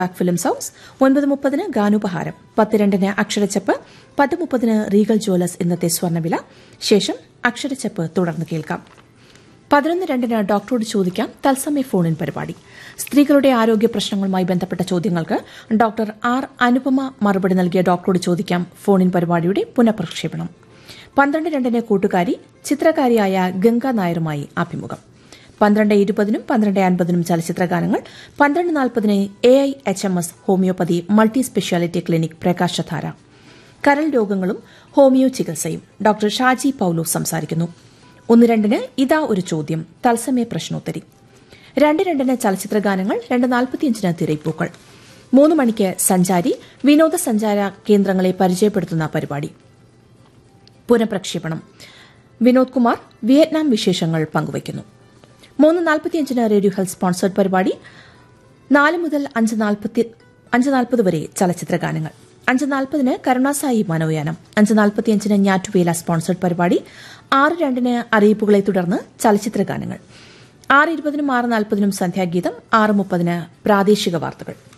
back films house ഒൻപത് മുപ്പതിന് ഗാനുപഹാരം പത്ത് രണ്ടിന് അക്ഷരച്ചപ്പ് പത്ത് മുപ്പതിന് റീഗൽ ജ്വല്ലേഴ്സ് ഇന്നത്തെ സ്വർണ്ണവില ശേഷം അക്ഷരച്ചപ്പ് തുടർന്ന് കേൾക്കാം പതിനൊന്ന് രണ്ടിന് ഡോക്ടറോട് ചോദിക്കാം തത്സമയ ഫോണിൻ പരിപാടി സ്ത്രീകളുടെ ആരോഗ്യ പ്രശ്നങ്ങളുമായി ബന്ധപ്പെട്ട ചോദ്യങ്ങൾക്ക് ഡോക്ടർ ആർ അനുപമ മറുപടി നൽകിയ ഡോക്ടറോട് ചോദിക്കാം ഫോണിൻ പരിപാടിയുടെ പുനഃപ്രക്ഷേപണം പന്ത്രണ്ട് രണ്ടിന് കൂട്ടുകാരി ചിത്രകാരിയായ ഗംഗ നായരുമായി അഭിമുഖം പന്ത്രണ്ട് ഇരുപതിനും പന്ത്രണ്ട് അൻപതിനും ചലച്ചിത്ര ഗാനങ്ങൾ പന്ത്രണ്ട് നാൽപ്പതിന് A I H M S homeopathy multi speciality clinic Prakashadhara കരൾ രോഗങ്ങളും ഹോമിയോ ചികിത്സയും ഡോക്ടർ ഷാജി പൌലോ സംസാരിക്കുന്നു ഒന്ന് രണ്ടിന് ഇതാ ഒരു ചോദ്യം തത്സമയ പ്രശ്നോത്തരി രണ്ട് രണ്ടിന് ചലച്ചിത്ര ഗാനങ്ങൾ രണ്ട് നാൽപ്പത്തിയഞ്ചിന് തിരയിപ്പൂക്കൾ മൂന്ന് മണിക്ക് സഞ്ചാരി വിനോദസഞ്ചാര കേന്ദ്രങ്ങളെ പരിചയപ്പെടുത്തുന്ന പരിപാടി പുനഃപ്രക്ഷേപണം വിനോദ് കുമാർ വിയറ്റ്നാം വിശേഷങ്ങൾ പങ്കുവയ്ക്കുന്നു മൂന്ന് നാൽപ്പത്തിയഞ്ചിന് റേഡിയോ ഹെൽത്ത് സ്പോൺസേഡ് പരിപാടി നാല് മുതൽ അഞ്ച് നാൽപ്പത്തി അഞ്ച് നാൽപ്പത് വരെ ചലച്ചിത്ര ഗാനങ്ങൾ അഞ്ച് നാൽപ്പതിന് കരുണാസായി മനോയാനം അഞ്ച് നാൽപ്പത്തിയഞ്ചിന് ഞാറ്റുവേല സ്പോൺസേഡ് പരിപാടി ആറ് രണ്ടിന് അറിയിപ്പുകളെ തുടർന്ന് ചലച്ചിത്ര ഗാനങ്ങൾ ആറ് ഇരുപതിനും ആറ് നാൽപ്പതിനും സന്ധ്യാഗീതം ആറ് മുപ്പതിന് പ്രാദേശിക വാർത്തകൾ